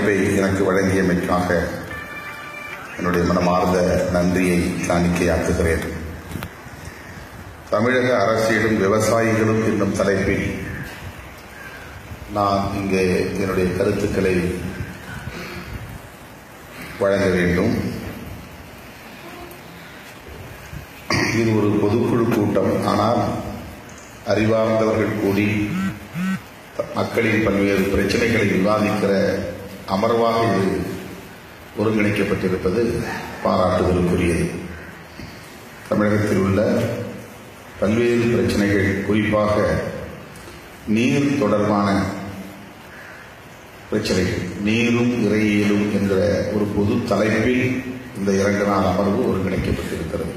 வாய்ப்பை எனக்கு வழங்கியமைக்காக என்னுடைய மனமார்ந்த நன்றியை காணிக்கையாக்குகிறேன் தமிழக அரசியலும் விவசாயிகளும் என்னும் தலைப்பில் நான் இங்கே என்னுடைய கருத்துக்களை வழங்க வேண்டும் இது ஒரு பொதுக்குழு கூட்டம் ஆனால் அறிவார்ந்தவர்கள் கூடி மக்களின் பல்வேறு பிரச்சனைகளை விவாதிக்கிற அமர்வாக இது ஒருங்கிணைக்கப்பட்டிருப்பது பாராட்டுதலுக்குரியது தமிழகத்தில் உள்ள பல்வேறு பிரச்சனைகள் குறிப்பாக நீர் தொடர்பான பிரச்சனைகள் நீரும் இறையியலும் என்ற ஒரு பொது தலைப்பில் இந்த இரண்டு நாள் அமர்வு ஒருங்கிணைக்கப்பட்டிருக்கிறது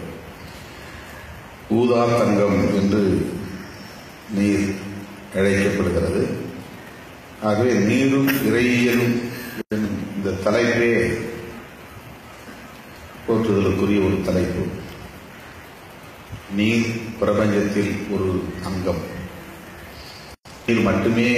ஊதா தங்கம் என்று நீர் அழைக்கப்படுகிறது ஆகவே நீரும் இறையியலும் இந்த தலைப்பே போற்றுதலுக்குரிய ஒரு தலைப்பு நீர் பிரபஞ்சத்தில் ஒரு அங்கம் நீர் மட்டுமே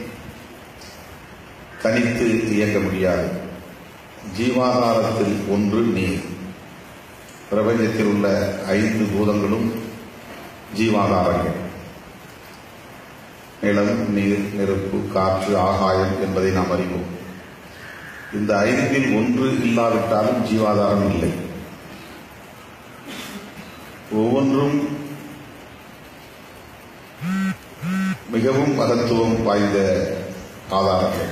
தனித்து இயங்க முடியாது ஜீவாதாரத்தில் ஒன்று நீர் பிரபஞ்சத்தில் உள்ள ஐந்து பூதங்களும் ஜீவாதாரங்கள் நிலம் நீர் நெருப்பு காற்று ஆகாயம் என்பதை நாம் அறிவோம் இந்த ஐந்தில் ஒன்று இல்லாவிட்டாலும் ஜீவாதாரம் இல்லை ஒவ்வொன்றும் மிகவும் மகத்துவம் வாய்ந்த ஆதாரங்கள்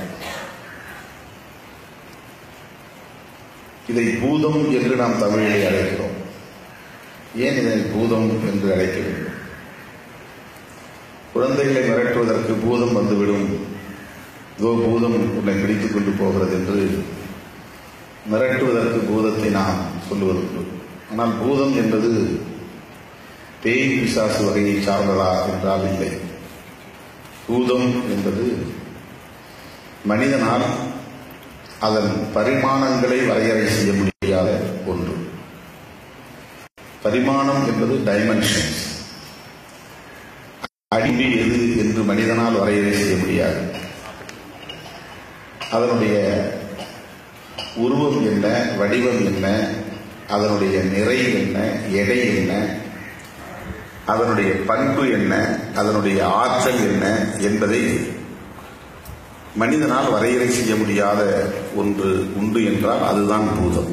இதை பூதம் என்று நாம் தமிழிலே அழைக்கிறோம் ஏன் இதை பூதம் என்று அழைக்க வேண்டும் குழந்தைகளை மிரட்டுவதற்கு பூதம் வந்துவிடும் இதோ பூதம் உன்னை பிடித்துக் கொண்டு போகிறது என்று மிரட்டுவதற்கு பூதத்தை நாம் சொல்லுவதுண்டு ஆனால் பூதம் என்பது பேய் பிசாசு வகையை சார்ந்ததா என்றால் இல்லை பூதம் என்பது மனிதனால் அதன் பரிமாணங்களை வரையறை செய்ய முடியாத ஒன்று பரிமாணம் என்பது டைமென்ஷன்ஸ் அடிமை எது என்று மனிதனால் வரையறை செய்ய முடியாது அதனுடைய உருவம் என்ன வடிவம் என்ன அதனுடைய நிறை என்ன எடை என்ன அதனுடைய பண்பு என்ன அதனுடைய ஆற்றல் என்ன என்பதை மனிதனால் வரையறை செய்ய முடியாத ஒன்று உண்டு என்றால் அதுதான் பூதம்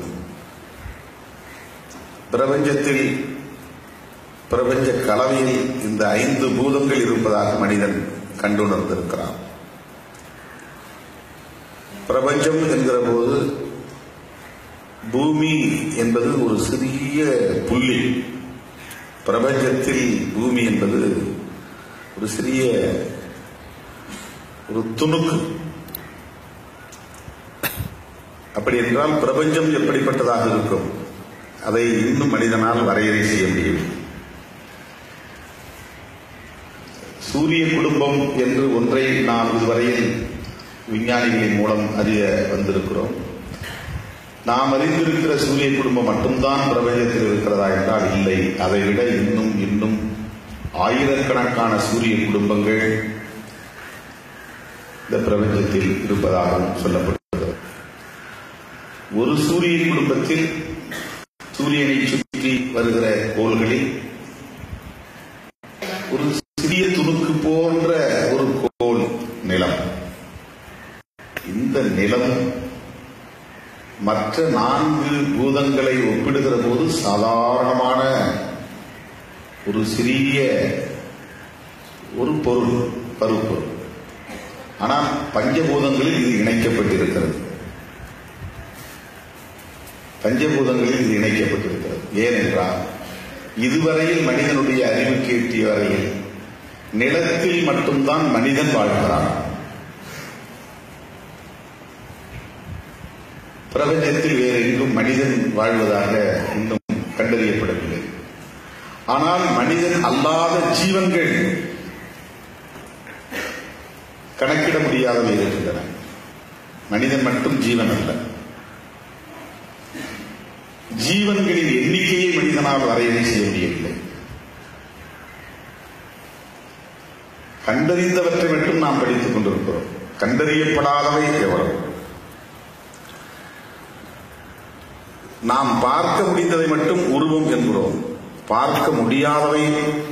பிரபஞ்சத்தில் பிரபஞ்ச கலவையில் இந்த ஐந்து பூதங்கள் இருப்பதாக மனிதன் கண்டுணர்ந்திருக்கிறான் பிரபஞ்சம் என்கிற போது பூமி என்பது ஒரு சிறிய புள்ளி பிரபஞ்சத்தில் பூமி என்பது ஒரு சிறிய ஒரு துணுக்கு அப்படி என்றால் பிரபஞ்சம் எப்படிப்பட்டதாக இருக்கும் அதை இன்னும் மனிதனால் வரையறை செய்ய முடியும் சூரிய குடும்பம் என்று ஒன்றை நாம் இதுவரையில் விஞ்ஞானிகளின் மூலம் அறிய வந்திருக்கிறோம் நாம் அறிந்திருக்கிற சூரிய குடும்பம் மட்டும்தான் பிரபஞ்சத்தில் இருக்கிறதா என்றால் இல்லை அதை விட இன்னும் இன்னும் ஆயிரக்கணக்கான சூரிய குடும்பங்கள் இந்த பிரபஞ்சத்தில் இருப்பதாகவும் சொல்லப்படுகிறது ஒரு சூரிய குடும்பத்தில் சூரியனை சுற்றி வருகிற கோள்களில் ஒரு சிறிய துணுக்கு போன்ற ஒரு கோள் நிலம் இந்த நிலம் மற்ற நான்கு பூதங்களை ஒப்பிடுகிற போது சாதாரணமான ஒரு சிறிய ஒரு பொருள் பருப்பொருள் ஆனால் பஞ்சபூதங்களில் இது இணைக்கப்பட்டிருக்கிறது பஞ்சபூதங்களில் இது இணைக்கப்பட்டிருக்கிறது ஏனென்றால் இதுவரையில் மனிதனுடைய அறிவுக்கு எட்டிய வரையில் நிலத்தில் மட்டும்தான் மனிதன் வாழ்கிறான் பிரபஞ்சத்தில் வேறு எங்கும் மனிதன் வாழ்வதாக இன்னும் கண்டறியப்படவில்லை ஆனால் மனிதன் அல்லாத ஜீவன்கள் கணக்கிட முடியாதவை இருக்கின்றன மனிதன் மட்டும் ஜீவன் அல்ல ஜீவன்களின் எண்ணிக்கையை மனிதனால் வரையறை செய்ய முடியவில்லை கண்டறிந்தவற்றை மட்டும் நாம் படித்துக் கொண்டிருக்கிறோம் கண்டறியப்படாதவை எவ்வளவு நாம் பார்க்க முடிந்ததை மட்டும் உருவம் என்கிறோம் பார்க்க முடியாதவை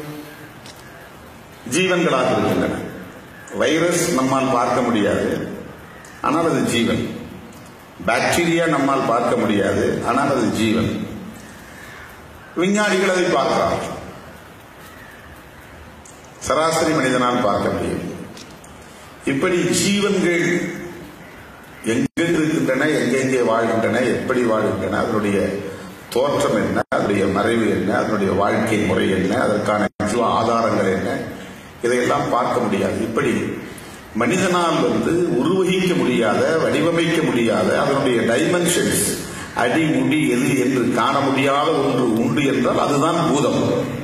ஜீவன்களாக இருக்கின்றன வைரஸ் நம்மால் பார்க்க முடியாது ஆனால் அது ஜீவன் பாக்டீரியா நம்மால் பார்க்க முடியாது ஆனால் அது ஜீவன் விஞ்ஞானிகள் அதை பார்க்கிறார் சராசரி மனிதனால் பார்க்க முடியும் இப்படி ஜீவன்கள் எங்கெங்கு இருக்கின்றன எங்கெங்கே வாழ்கின்றன எப்படி வாழ்கின்றன அதனுடைய தோற்றம் என்ன அதனுடைய மறைவு என்ன அதனுடைய வாழ்க்கை முறை என்ன அதற்கான ஜீவ ஆதாரங்கள் என்ன இதையெல்லாம் பார்க்க முடியாது இப்படி மனிதனால் வந்து உருவகிக்க முடியாத வடிவமைக்க முடியாத அதனுடைய டைமென்ஷன்ஸ் அடி முடி எது என்று காண முடியாத ஒன்று உண்டு என்றால் அதுதான் பூதம்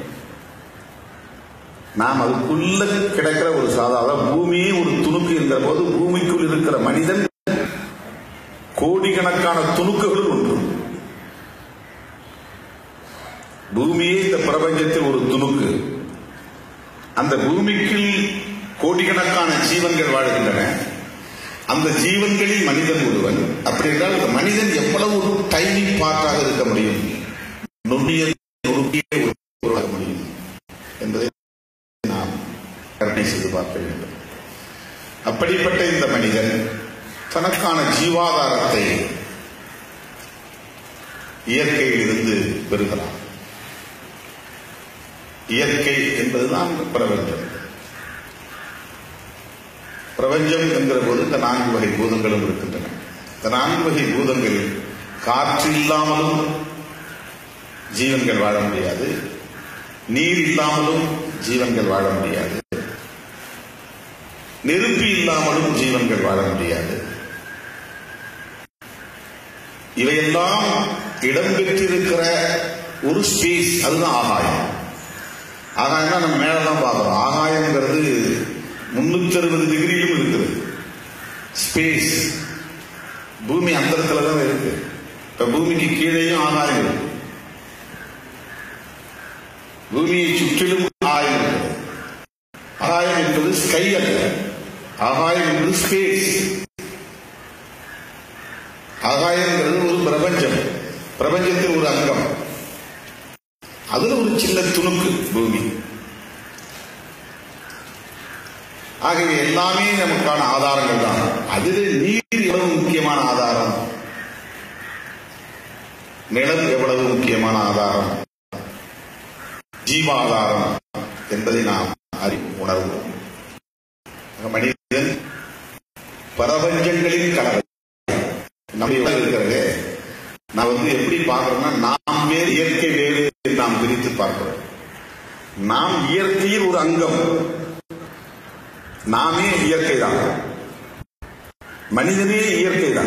நாம் அதுக்குள்ள கிடக்கிற ஒரு சாதாரண பூமியே ஒரு துணுக்கு என்ற போது பூமிக்குள் இருக்கிற மனிதன் கோடிக்கணக்கான துணுக்குகள் ஒன்று பூமியே இந்த பிரபஞ்சத்தில் ஒரு துணுக்கு அந்த பூமிக்குள் கோடிக்கணக்கான ஜீவன்கள் வாழ்கின்றன அந்த ஜீவன்களில் மனிதன் ஒருவன் அப்படி என்றால் இந்த மனிதன் எவ்வளவு ஒரு டைனி பார்ட்டாக இருக்க முடியும் நுண்ணிய நுணுக்கிய உருவாக முடியும் என்பதை நாம் கற்பனை செய்து பார்க்க வேண்டும் அப்படிப்பட்ட இந்த மனிதன் தனக்கான ஜீவாதாரத்தை இயற்கையிலிருந்து பெறுகிறான் இயற்கை என்பதுதான் பிரபஞ்சம் பிரபஞ்சம் என்கிற போது இந்த நான்கு வகை பூதங்களும் இருக்கின்றன இந்த நான்கு வகை பூதங்களில் காற்று இல்லாமலும் ஜீவன்கள் வாழ முடியாது நீர் இல்லாமலும் ஜீவன்கள் வாழ முடியாது நெருப்பு இல்லாமலும் ஜீவன்கள் வாழ முடியாது இவையெல்லாம் இடம்பெற்றிருக்கிற ஒரு ஸ்பேஸ் அதுதான் ஆகாயம் ஆகாயம்னா நம்ம மேலதான் பார்க்கிறோம் ஆகாயம்ங்கிறது முன்னூத்தி அறுபது டிகிரியிலும் இருக்குது ஸ்பேஸ் பூமி அந்தரத்துல தான் இருக்கு இப்ப பூமிக்கு கீழேயும் ஆகாயம் இருக்கு பூமியை சுற்றிலும் ஆகாயம் இருக்குது ஆகாயம் என்பது ஸ்கை அல்ல ஆகாயம் என்பது ஸ்பேஸ் ஆகாயங்கிறது ஒரு பிரபஞ்சம் பிரபஞ்சத்தில் ஒரு அங்கம் அதுல ஒரு சின்ன துணுக்கு பூமி ஆகவே எல்லாமே நமக்கான ஆதாரங்கள் தான் அதில் நீர் எவ்வளவு முக்கியமான ஆதாரம் நிலம் எவ்வளவு முக்கியமான ஆதாரம் ஜீவாதாரம் என்பதை நாம் அறி உணர்வோம் மனிதன் பிரபஞ்சங்களின் கலவை நம்ம இருக்கிறது நான் வந்து எப்படி பார்க்கிறோம்னா நாம் வேறு இயற்கை வேறு என்று நாம் பிரித்து பார்க்கிறோம் நாம் இயற்கையில் ஒரு அங்கம் நாமே இயற்கை தான் மனிதனே இயற்கை தான்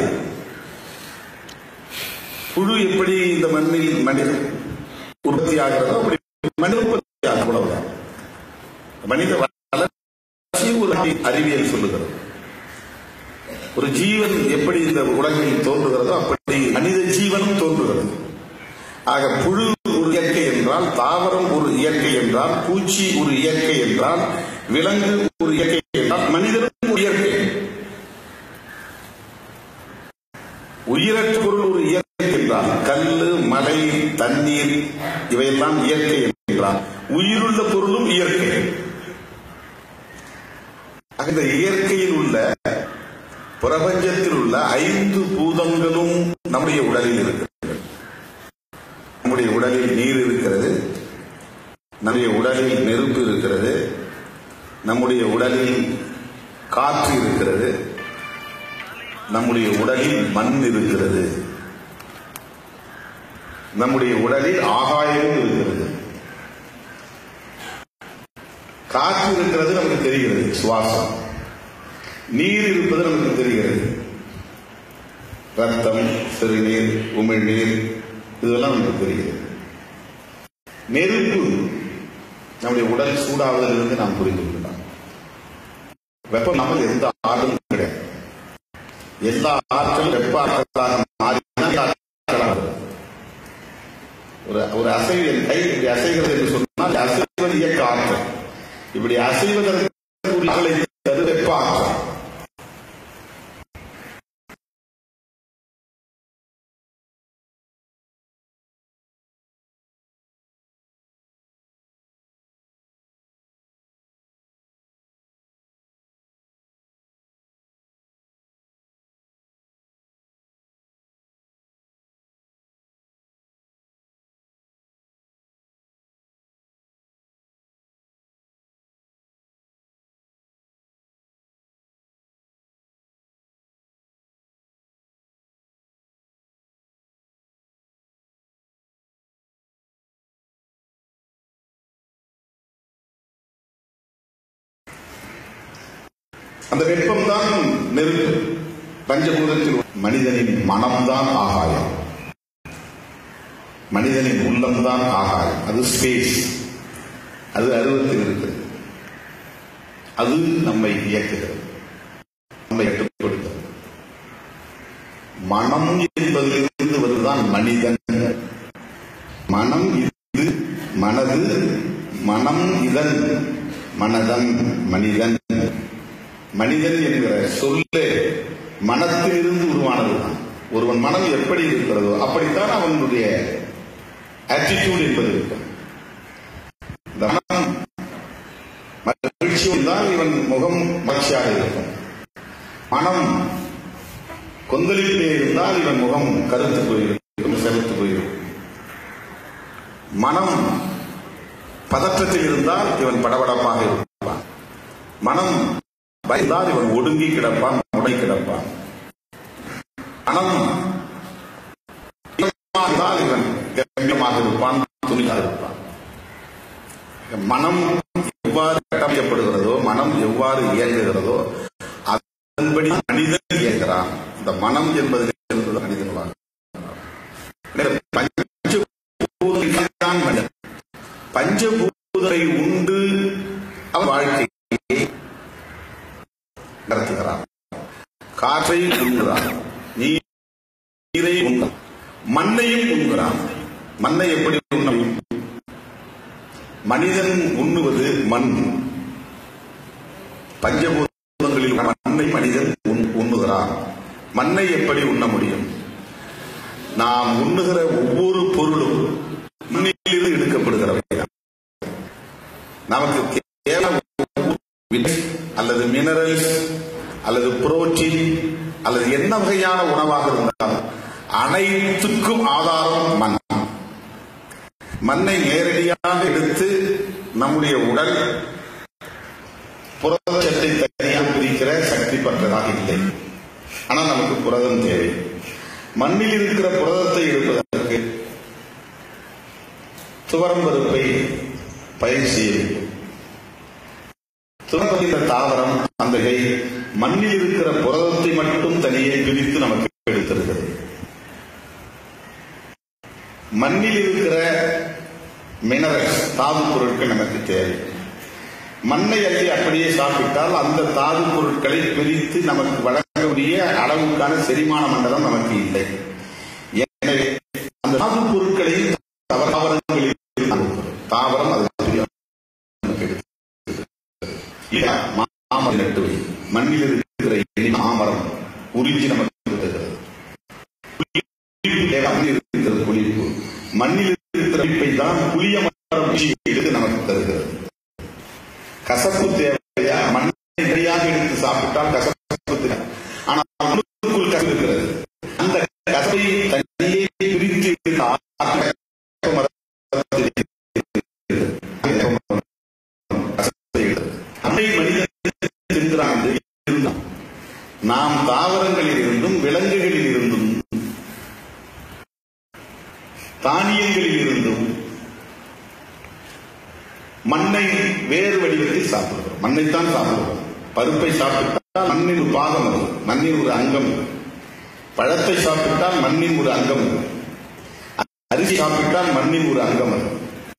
புழு எப்படி இந்த மண்ணில் மனித உற்பத்தி ஆகிறதோ அப்படி மனித உற்பத்தி அவ்வளவுதான் மனித வளர்ச்சி ஒரு அறிவியல் சொல்லுகிறது ஒரு ஜீவன் எப்படி இந்த உலகில் தோன்றுகிறதோ அப்படி மனித ஜீவனும் தோன்றுகிறது ஆக புழு ஒரு இயற்கை என்றால் தாவரம் ஒரு இயற்கை என்றால் பூச்சி ஒரு இயற்கை என்றால் விலங்கு ஒரு இயற்கை என்றால் மனிதனும் ஒரு இயற்கை உயிரற்ற பொருள் ஒரு இயற்கை என்றால் கல்லு மலை தண்ணீர் இவையெல்லாம் இயற்கை என்றால் உயிருள்ள பொருளும் இயற்கை அந்த இயற்கையில் உள்ள பிரபஞ்சத்தில் உள்ள ஐந்து பூதங்களும் நம்முடைய உடலில் இருக்கிறது நம்முடைய உடலில் நீர் இருக்கிறது நம்முடைய உடலில் நெருப்பு இருக்கிறது நம்முடைய உடலில் காற்று இருக்கிறது நம்முடைய உடலில் மண் இருக்கிறது நம்முடைய உடலில் ஆகாயமும் இருக்கிறது காற்று இருக்கிறது நமக்கு தெரிகிறது சுவாசம் நீர் இருப்பது நமக்கு தெரிகிறது ரத்தம் சிறுநீர் உமிழ்நீர் இதெல்லாம் நமக்கு தெரிகிறது நெருப்பு நம்முடைய உடல் சூடாவதிலிருந்து நாம் புரிந்து கொள்ளலாம் வெப்பம் நம்ம எந்த ஆடும் கிடையாது எல்லா ஆற்றலும் வெப்ப ஆற்றலாக மாறினால் ஒரு ஒரு அசைவு என் கை இப்படி அசைகிறது என்று சொன்னால் அசைவது இயக்க ஆற்றல் இப்படி அசைவதற்கு வெப்ப ஆற்றல் அந்த வெப்பம் தான் நெருப்பு பஞ்சபூதத்தில் மனிதனின் மனம்தான் ஆகாயம் மனிதனின் உள்ளம்தான் ஆகாயம் அது ஸ்பேஸ் அது அருவத்தில் இருக்கிறது அது நம்மை இயக்குகிறது நம்மை கட்டுப்படுத்துகிறது மனம் என்பதிலிருந்து வருதான் மனிதன் மனம் இது மனது மனம் இதன் மனதன் மனிதன் மனிதன் என்கிற சொல்லே மனத்திலிருந்து உருவானதுதான் ஒருவன் மனம் எப்படி இருக்கிறதோ அப்படித்தான் அவனுடைய ஆட்டிடியூட் என்பது இருக்கும் இந்த மனம் மகிழ்ச்சி இருந்தால் இவன் முகம் மகிழ்ச்சியாக இருக்கும் மனம் கொந்தளிப்பிலே இருந்தால் இவன் முகம் கருத்து போயிருக்கும் செலுத்து போயிருக்கும் மனம் பதற்றத்தில் இருந்தால் இவன் படபடப்பாக இருப்பான் மனம் பயந்தால் இவன் ஒடுங்கி கிடப்பான் முடை கிடப்பான் மனம் இருந்தால் இவன் கம்பீரமாக இருப்பான் துணியாக இருப்பான் மனம் எவ்வாறு கட்டமைக்கப்படுகிறதோ மனம் எவ்வாறு இயங்குகிறதோ அதன்படி மனிதன் இயங்குகிறான் இந்த மனம் என்பது மனிதர்களாக பஞ்சபூதான் மனிதன் பஞ்சபூதரை உண்டு அவன் வாழ்க்கையை நடத்துகிறான் காற்றை உண்கிறான் நீரை உண்கிறான் மண்ணையும் உண்கிறான் மண்ணை எப்படி உண்ண முடியும் மனிதன் உண்ணுவது மண் பஞ்சபூதங்களில் மண்ணை மனிதன் உண்- உண்ணுகிறான் மண்ணை எப்படி உண்ண முடியும் நாம் உண்ணுகிற ஒவ்வொரு பொருளும் மண்ணிலிருந்து எடுக்கப்படுகிறவை நமக்கு தேவை அல்லது மினரல்ஸ் அல்லது புரோட்டீன் அல்லது என்ன வகையான உணவாக இருந்தாலும் அனைத்துக்கும் ஆதாரம் மண் மண்ணை நேரடியாக எடுத்து நம்முடைய உடல் புரதத்தை தனியாக பிரிக்கிற சக்தி பெற்றதாக இல்லை ஆனால் நமக்கு புரதம் தேவை மண்ணில் இருக்கிற புரதத்தை எடுப்பதற்கு துவரம் பருப்பை பயிர் செய்ய வேண்டும் துவரப்பதிந்த தாவரம் அந்த கை மண்ணில் இருக்கிற புரதத்தை மட்டும் தனியே பிரித்து நமக்கு எடுத்திருக்கிறது மண்ணில் இருக்கிற மினரல்ஸ் தாது பொருட்கள் நமக்கு தேவை மண்ணை அள்ளி அப்படியே சாப்பிட்டால் அந்த தாது பொருட்களை பிரித்து நமக்கு வழங்கக்கூடிய அளவுக்கான செரிமான மண்டலம் நமக்கு இல்லை எனவே அந்த தாது பொருட்களையும் தாவரங்களில் தாவரம் அது நமக்கு எடுத்து இல்ல, மாமரம் நட்டு வை. மண்ணில் இருக்கிற இனி மாமரம் உறிஞ்சி நமக்கு தருகிறது புளிப்பு மண்ணில் இருக்கிற புளிப்பு மண்ணில் இருக்கிற புளிப்பை தான் புளிய மரம் உறிஞ்சி எடுத்து நமக்கு தருகிறது கசப்பு தேவையா மண்ணை சரியாக எடுத்து சாப்பிட்டால் கசப்பு தேவை ஆனால் மண்ணுக்குள் கசப்பு இருக்கிறது அந்த கசப்பை தனியே பிரித்து எடுத்து ஆற்ற மரத்தில் இருக்கிறது. கசப்பை எடுத்து. அன்னை மனிதன் தின்றான் என்று இருந்தான். நாம் தாவரங்களில் இருந்தும் விலங்குகளில் இருந்தும் தானியங்களில் இருந்தும் மண்ணை வேறு வடிவத்தில் சாப்பிடுகிறோம் மண்ணைத்தான் சாப்பிடுகிறோம் பருப்பை சாப்பிட்டால் மண்ணின் ஒரு பாகம் அது மண்ணின் ஒரு அங்கம் அது. பழத்தை சாப்பிட்டால் மண்ணின் ஒரு அங்கம் அது. அரிசி சாப்பிட்டால் மண்ணின் ஒரு அங்கம் அது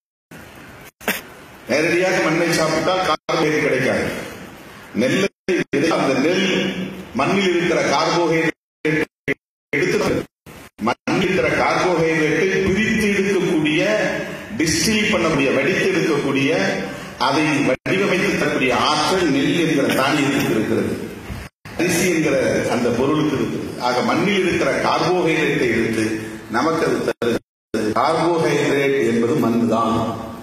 நேரடியாக மண்ணை சாப்பிட்டால் கார்போஹைட்ரேட் கிடைக்காது நெல்லை விதை, அந்த நெல் மண்ணில் இருக்கிற கார்போஹைட்ரேட் எடுத்து மண்ணில் இருக்கிற கார்போஹைட்ரேட்டை பிரித்து எடுக்கக்கூடிய டிஸ்டில் பண்ணக்கூடிய வடித்து எடுக்கக்கூடிய அதை வடிவமைத்து தரக்கூடிய ஆற்றல் நெல் என்கிற தானியத்துக்கு இருக்கிறது அரிசி என்கிற அந்த பொருளுக்கு இருக்குது ஆக மண்ணில் இருக்கிற கார்போஹைட்ரேட்டை எடுத்து நமக்கு அது தருகிறது கார்போஹைட்ரேட் என்பது மண் தான்